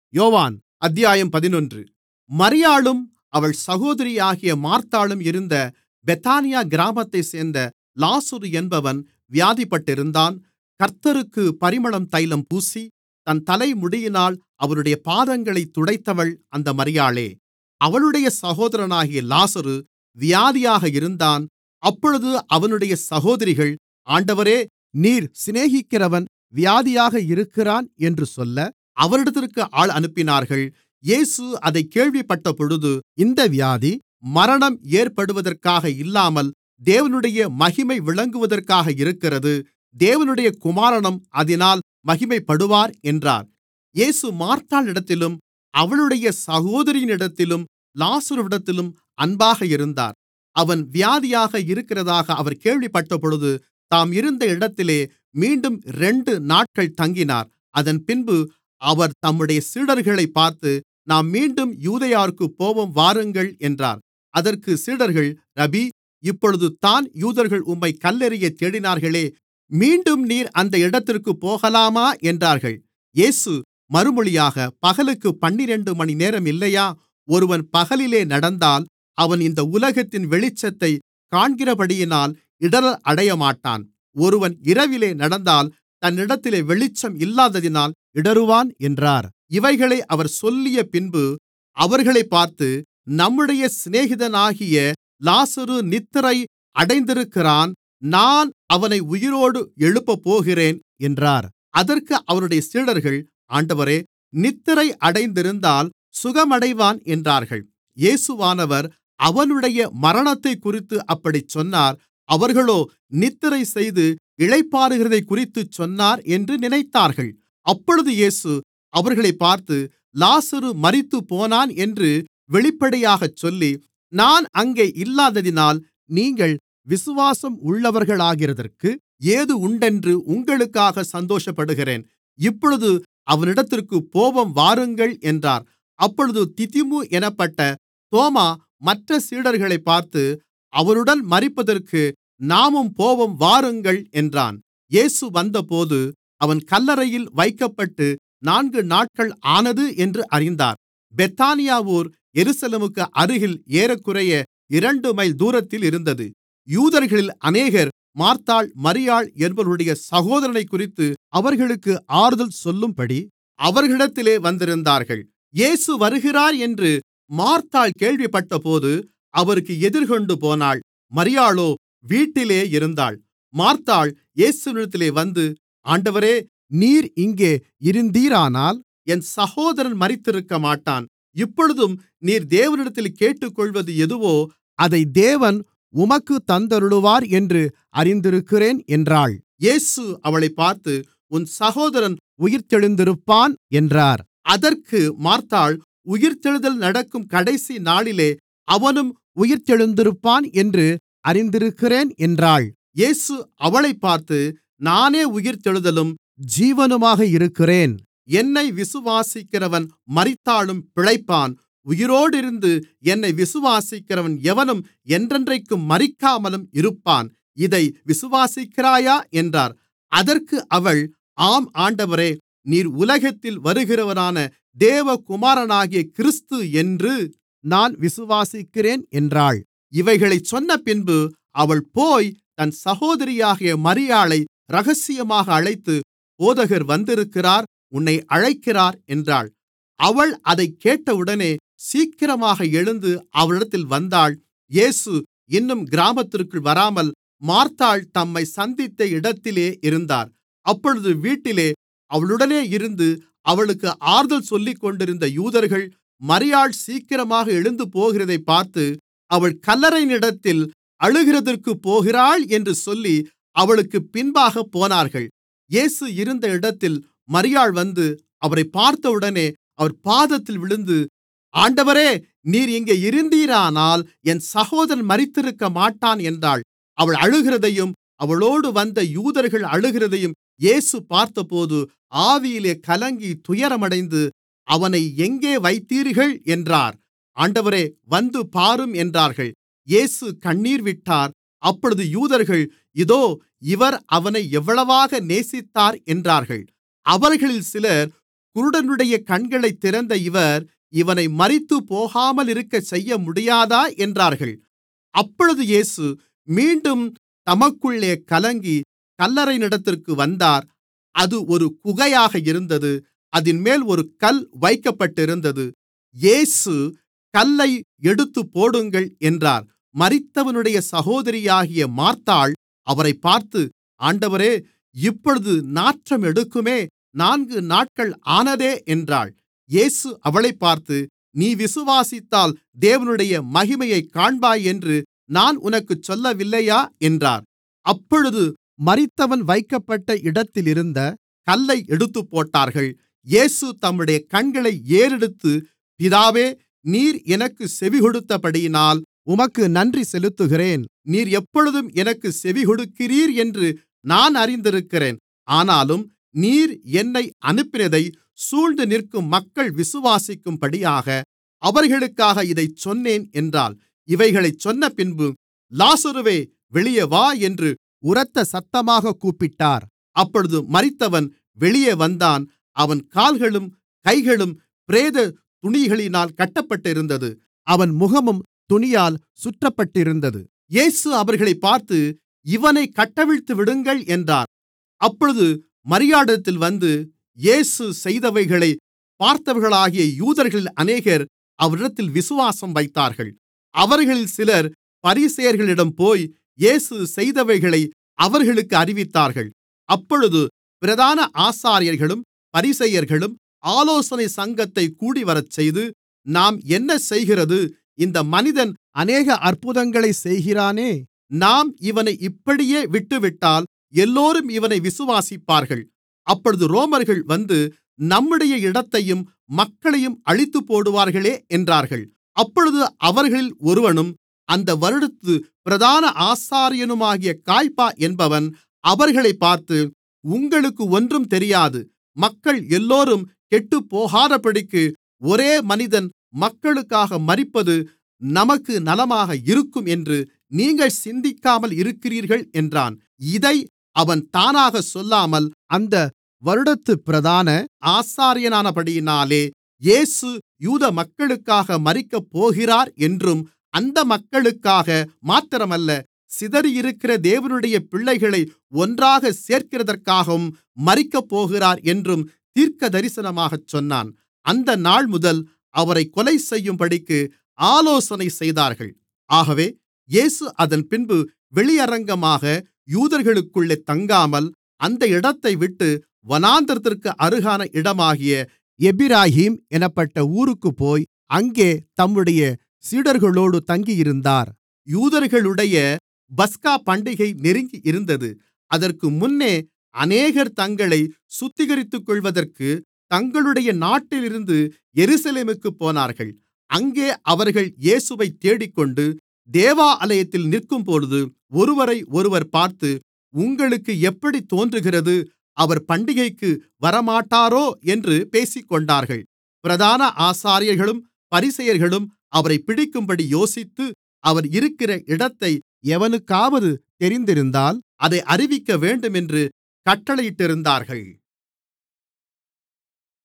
யோவான் அத்தியாயம் பதினொன்று மரியாளும் அவள் சகோதரியாகிய மார்த்தாளும் இருந்த பெத்தானியா கிராமத்தைச் சேர்ந்த லாசரு என்பவன் வியாதிப்பட்டிருந்தான் கர்த்தருக்குப் பரிமளம் தைலம் பூசி தன் தலைமுடியினால் அவருடைய பாதங்களைத் துடைத்தவள் அந்த மரியாளே அவளுடைய சகோதரனாகிய லாசரு வியாதியாக இருந்தான் அப்பொழுது அவனுடைய சகோதரிகள் ஆண்டவரே நீர் சிநேகிக்கிறவன் வியாதியாக இருக்கிறான் என்று சொல்ல அவரிடத்திற்கு ஆள் அனுப்பினார்கள் இயேசு அதைக் கேள்விப்பட்டபொழுது இந்த வியாதி மரணம் ஏற்படுவதற்காக இல்லாமல் தேவனுடைய மகிமை விளங்குவதற்காக இருக்கிறது தேவனுடைய குமாரனும் அதினால் மகிமைப்படுவார் என்றார் இயேசு மார்த்தாளிடத்திலும் அவளுடைய சகோதரியினிடத்திலும் லாசருவிடத்திலும் அன்பாக இருந்தார் அவன் வியாதியாக இருக்கிறதாக அவர் கேள்விப்பட்டபொழுது தாம் இருந்த இடத்திலே மீண்டும் இரண்டு நாட்கள் தங்கினார் அதன்பின்பு அவர் தம்முடைய சீடர்களைப் பார்த்து நாம் மீண்டும் யூதேயாவிற்குப் போவோம் வாருங்கள் என்றார் அதற்குச் சீடர்கள் ரபீ இப்பொழுதுதான் யூதர்கள் உம்மைக் கல்லெறியத் தேடினார்களே மீண்டும் நீர் அந்த இடத்திற்குப் போகலாமா என்றார்கள் இயேசு மறுமொழியாக பகலுக்குப் பன்னிரண்டு மணிநேரம் இல்லையா ஒருவன் பகலிலே நடந்தால் அவன் இந்த உலகத்தின் வெளிச்சத்தைக் காண்கிறபடியினால் இடறல் அடையமாட்டான் ஒருவன் இரவிலே நடந்தால் தன்னிடத்திலே வெளிச்சம் இல்லாததினால் இடறுவான் என்றார் இவைகளை அவர் சொல்லியபின்பு அவர்களைப் பார்த்து நம்முடைய சிநேகிதனாகிய லாசரு நித்திரை அடைந்திருக்கிறான் நான் அவனை உயிரோடு எழுப்பப்போகிறேன் என்றார் அதற்கு அவருடைய சீடர்கள் ஆண்டவரே நித்திரை அடைந்திருந்தால் சுகமடைவான் என்றார்கள் இயேசுவானவர் அவனுடைய மரணத்தைக்குறித்து அப்படிச் சொன்னார் அவர்களோ நித்திரை செய்து இளைப்பாறுகிறதைக்குறித்துச் சொன்னார் என்று நினைத்தார்கள் அப்பொழுது இயேசு அவர்களைப் பார்த்து லாசரு மரித்துப்போனான் என்று வெளிப்படையாகச் சொல்லி நான் அங்கே இல்லாததினால் நீங்கள் விசுவாசம் உள்ளவர்களாகிறதற்கு ஏது உண்டென்று உங்களுக்காக சந்தோஷப்படுகிறேன் இப்பொழுது அவனிடத்திற்குப் போவோம் வாருங்கள் என்றார் அப்பொழுது திதிமு எனப்பட்ட தோமா மற்ற சீடர்களைப் பார்த்து அவருடன் மரிப்பதற்கு நாமும் போவோம் வாருங்கள் என்றான் இயேசு வந்தபோது அவன் கல்லறையில் வைக்கப்பட்டு நான்கு நாட்கள் ஆனது என்று அறிந்தார் பெத்தானியா ஊர் எருசலேமுக்கு அருகில் ஏறக்குறைய இரண்டு மைல் தூரத்தில் இருந்தது யூதர்களில் அநேகர் மார்த்தாள் மரியாள் என்பவர்களுடைய சகோதரனைக்குறித்து அவர்களுக்கு ஆறுதல் சொல்லும்படி அவர்களிடத்திலே வந்திருந்தார்கள் இயேசு வருகிறார் என்று மார்த்தாள் கேள்விப்பட்டபோது அவருக்கு எதிர்கொண்டு போனாள் மரியாளோ வீட்டிலே இருந்தாள் மார்த்தாள் இயேசுவினிடத்திலே வந்து ஆண்டவரே நீர் இங்கே இருந்தீரானால் என் சகோதரன் மரித்திருக்கமாட்டான் இப்பொழுதும் நீர் தேவனிடத்தில் கேட்டுக்கொள்வது எதுவோ அதை தேவன் உமக்குத் தந்தருளுவார் என்று அறிந்திருக்கிறேன் என்றாள் இயேசு அவளைப் பார்த்து உன் சகோதரன் உயிர்த்தெழுந்திருப்பான் என்றார் அதற்கு மார்த்தாள் உயிர்த்தெழுதல் நடக்கும் கடைசி நாளிலே அவனும் உயிர்த்தெழுந்திருப்பான் என்று அறிந்திருக்கிறேன் என்றாள் இயேசு அவளைப் பார்த்து நானே உயிர்த்தெழுதலும் ஜீவனுமாக இருக்கிறேன் என்னை விசுவாசிக்கிறவன் மரித்தாலும் பிழைப்பான் உயிரோடிருந்து என்னை விசுவாசிக்கிறவன் எவனும் என்றென்றைக்கும் மரிக்காமலும் இருப்பான் இதை விசுவாசிக்கிறாயா என்றார் அதற்கு அவள் ஆம் ஆண்டவரே நீர் உலகத்தில் வருகிறவரான தேவகுமாரனாகிய கிறிஸ்து என்று நான் விசுவாசிக்கிறேன் என்றாள் இவைகளைச் சொன்னபின்பு அவள் போய் தன் சகோதரியாகிய மரியாளை இரகசியமாக அழைத்து போதகர் வந்திருக்கிறார் உன்னை அழைக்கிறார் என்றாள் அவள் அதைக் கேட்டவுடனே சீக்கிரமாக எழுந்து அவளிடத்தில் வந்தாள் இயேசு இன்னும் கிராமத்திற்குள் வராமல் மார்த்தாள் தம்மை சந்தித்த இடத்திலே இருந்தார் அப்பொழுது வீட்டிலே அவளுடனே இருந்து அவளுக்கு ஆறுதல் சொல்லிக்கொண்டிருந்த யூதர்கள் மரியாள் சீக்கிரமாக எழுந்து போகிறதைப் பார்த்து அவள் கல்லறையினிடத்தில் அழுகிறதற்குப் போகிறாள் என்று சொல்லி அவளுக்குப் பின்பாகப் போனார்கள் இயேசு இருந்த இடத்தில் மரியாள் வந்து அவரைப் பார்த்தவுடனே அவர் பாதத்தில் விழுந்து ஆண்டவரே நீர் இங்கே இருந்தீரானால் என் சகோதரன் மரித்திருக்கமாட்டான் என்றாள் அவள் அழுகிறதையும் அவளோடு வந்த யூதர்கள் அழுகிறதையும் இயேசு பார்த்தபோது ஆவியிலே கலங்கி துயரமடைந்து அவனை எங்கே வைத்தீர்கள் என்றார் ஆண்டவரே வந்து பாரும் என்றார்கள் இயேசு கண்ணீர் விட்டார் அப்பொழுது யூதர்கள் இதோ இவர் அவனை எவ்வளவாக நேசித்தார் என்றார்கள் அவர்களில் சிலர் குருடனுடைய கண்களைத் திறந்த இவர் இவனை மரித்துப்போகாமலிருக்கச் செய்யமுடியாதா என்றார்கள் அப்பொழுது இயேசு மீண்டும் தமக்குள்ளே கலங்கி கல்லறையினிடத்திற்கு வந்தார் அது ஒரு குகையாக இருந்தது அதின்மேல் ஒரு கல் வைக்கப்பட்டிருந்தது இயேசு கல்லை எடுத்துப்போடுங்கள் என்றார் மரித்தவனுடைய சகோதரியாகிய மார்த்தாள் அவரைப் பார்த்து ஆண்டவரே இப்பொழுது நாற்றம் எடுக்குமே நான்கு நாட்கள் ஆனதே என்றாள் இயேசு அவளைப் பார்த்து நீ விசுவாசித்தால் தேவனுடைய மகிமையைக் காண்பாய் என்று நான் உனக்குச் சொல்லவில்லையா என்றார் அப்பொழுது மரித்தவன் வைக்கப்பட்ட இடத்திலிருந்த கல்லை எடுத்துப்போட்டார்கள் இயேசு தம்முடைய கண்களை ஏறெடுத்து பிதாவே நீர் எனக்குச் செவிகொடுத்தபடியினால் உமக்கு நன்றி செலுத்துகிறேன் நீர் எப்பொழுதும் எனக்குச் செவிகொடுக்கிறீர் என்று நான் அறிந்திருக்கிறேன் ஆனாலும் நீர் என்னை அனுப்பினதை சூழ்ந்து நிற்கும் மக்கள் விசுவாசிக்கும்படியாக அவர்களுக்காக இதைச் சொன்னேன் என்றாள் இவைகளைச் சொன்னபின்பு லாசருவே வெளியே வா என்று உரத்த சத்தமாகக் கூப்பிட்டார் அப்பொழுது மரித்தவன் வெளியே வந்தான் அவன் கால்களும் கைகளும் பிரேத துணிகளினால் கட்டப்பட்டிருந்தது அவன் முகமும் துணியால் சுற்றப்பட்டிருந்தது இயேசு அவர்களைப் பார்த்து இவனைக் கட்டவிழ்த்துவிடுங்கள் என்றார் அப்பொழுது மரியாளிடத்தில் வந்து இயேசு செய்தவைகளைப் பார்த்தவர்களாகிய யூதர்களில் அநேகர் அவரிடத்தில் விசுவாசம் வைத்தார்கள் அவர்களில் சிலர் பரிசேயர்களிடம் போய் இயேசு செய்தவைகளை அவர்களுக்கு அறிவித்தார்கள் அப்பொழுது பிரதான ஆசாரியர்களும் பரிசேயர்களும் ஆலோசனை சங்கத்தைக் கூடிவரச்செய்து நாம் என்ன செய்கிறது இந்த மனிதன் அநேக அற்புதங்களைச் செய்கிறானே நாம் இவனை இப்படியே விட்டுவிட்டால் எல்லோரும் இவனை விசுவாசிப்பார்கள் அப்பொழுது ரோமர்கள் வந்து நம்முடைய இடத்தையும் மக்களையும் அழித்துப்போடுவார்களே என்றார்கள் அப்பொழுது அவர்களில் ஒருவனும் அந்த வருடத்து பிரதான ஆசாரியனுமாகிய காய்பா என்பவன் அவர்களைப் பார்த்து உங்களுக்கு ஒன்றும் தெரியாது மக்கள் எல்லோரும் கெட்டுப்போகாதபடிக்கு ஒரே மனிதன் மக்களுக்காக மரிப்பது நமக்கு நலமாக இருக்கும் என்று நீங்கள் சிந்திக்காமல் இருக்கிறீர்கள் என்றான் இதை அவன் தானாக சொல்லாமல் அந்த வருடத்து பிரதான ஆசாரியனானபடியினாலே இயேசு யூத மக்களுக்காக மரிக்கப்போகிறார் என்றும் அந்த மக்களுக்காக மாத்திரமல்ல சிதறியிருக்கிற தேவனுடைய பிள்ளைகளை ஒன்றாக சேர்க்கிறதற்காகவும் மரிக்கப்போகிறார் என்றும் தீர்க்கதரிசனமாகச் சொன்னான் அந்த நாள்முதல் அவரைக் கொலை செய்யும்படிக்கு ஆலோசனை செய்தார்கள் ஆகவே இயேசு அதன்பின்பு வெளியரங்கமாக யூதர்களுக்குள்ளே தங்காமல் அந்த இடத்தைவிட்டு வனாந்திரத்திற்கு அருகான இடமாகிய எப்பிராயீம் என்னப்பட்ட ஊருக்குப்போய் அங்கே தம்முடைய சீடர்களோடு தங்கியிருந்தார் யூதர்களுடைய பஸ்கா பண்டிகை நெருங்கி இருந்தது அதற்கு முன்னே அநேகர் தங்களை சுத்திகரித்துக்கொள்வதற்கு தங்களுடைய நாட்டிலிருந்து எருசலேமுக்குப் போனார்கள் அங்கே அவர்கள் இயேசுவைத் தேடிக்கொண்டு தேவாலயத்தில் நிற்கும்பொழுது ஒருவரையொருவர் பார்த்து உங்களுக்கு எப்படித் தோன்றுகிறது அவர் பண்டிகைக்கு வரமாட்டாரோ என்று பேசிக்கொண்டார்கள் பிரதான ஆசாரியர்களும் பரிசேயர்களும் அவரைப் பிடிக்கும்படி யோசித்து அவர் இருக்கிற இடத்தை எவனுக்காவது தெரிந்திருந்தால் அதை அறிவிக்கவேண்டுமென்று கட்டளையிட்டிருந்தார்கள்